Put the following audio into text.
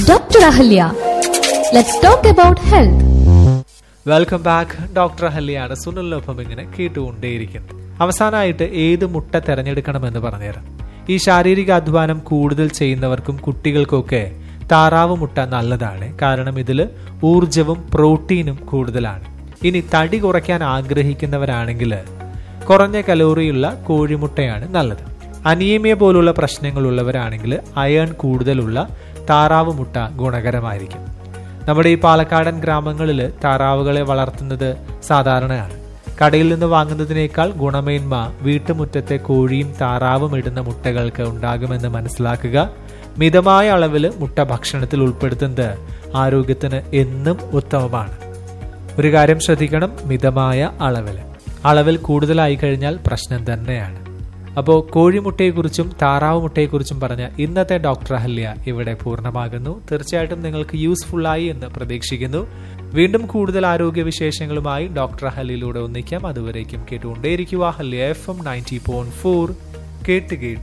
Dr. Ahalya. Let's talk about health. Welcome back doctor ഹല്ലിയാണ് സുനിലിനൊപ്പം ഇങ്ങനെ കേട്ടുകൊണ്ടേയിരിക്കുന്നത് അവസാനമായിട്ട് ഏത് മുട്ട തിരഞ്ഞെടുക്കണമെന്ന് പറഞ്ഞുതരാം ഈ ശാരീരിക അധ്വാനം കൂടുതൽ ചെയ്യുന്നവർക്കും കുട്ടികൾക്കൊക്കെ താറാവ് മുട്ട നല്ലതാണ് കാരണം ഇതിൽ ഊർജവും പ്രോട്ടീനും കൂടുതലാണ് ഇനി തടി കുറയ്ക്കാൻ ആഗ്രഹിക്കുന്നവരാണെങ്കിൽ കുറഞ്ഞ കലോറിയുള്ള കോഴിമുട്ടയാണ് നല്ലത് അനീമിയ പോലുള്ള പ്രശ്നങ്ങളുള്ളവരാണെങ്കിൽ അയൺ കൂടുതലുള്ള താറാവ് മുട്ട ഗുണകരമായിരിക്കും നമ്മുടെ ഈ പാലക്കാടൻ ഗ്രാമങ്ങളിൽ താറാവുകളെ വളർത്തുന്നത് സാധാരണയാണ് കടയിൽ നിന്ന് വാങ്ങുന്നതിനേക്കാൾ ഗുണമേന്മ വീട്ടുമുറ്റത്തെ കോഴിയും താറാവും ഇടുന്ന മുട്ടകൾക്ക് ഉണ്ടാകുമെന്ന് മനസ്സിലാക്കുക മിതമായ അളവിൽ മുട്ട ഭക്ഷണത്തിൽ ഉൾപ്പെടുത്തുന്നത് ആരോഗ്യത്തിന് എന്നും ഉത്തമമാണ് ഒരു കാര്യം ശ്രദ്ധിക്കണം മിതമായ അളവിൽ അളവിൽ കൂടുതലായി കഴിഞ്ഞാൽ പ്രശ്നം തന്നെയാണ് അപ്പോൾ കോഴിമുട്ടയെക്കുറിച്ചും താറാവ് മുട്ടയെക്കുറിച്ചും പറഞ്ഞ ഇന്നത്തെ ഡോക്ടർ അഹല്യ ഇവിടെ പൂർണ്ണമാകുന്നു തീർച്ചയായിട്ടും നിങ്ങൾക്ക് യൂസ്ഫുൾ ആയി എന്ന് പ്രതീക്ഷിക്കുന്നു വീണ്ടും കൂടുതൽ ആരോഗ്യ വിശേഷങ്ങളുമായി ഡോക്ടർ അഹല്യയിലൂടെ ഒന്നിക്കാം അതുവരേക്കും കേട്ടുകൊണ്ടേയിരിക്കുക ഹല്യ F M ninety point four കേട്ട് കേട്ട്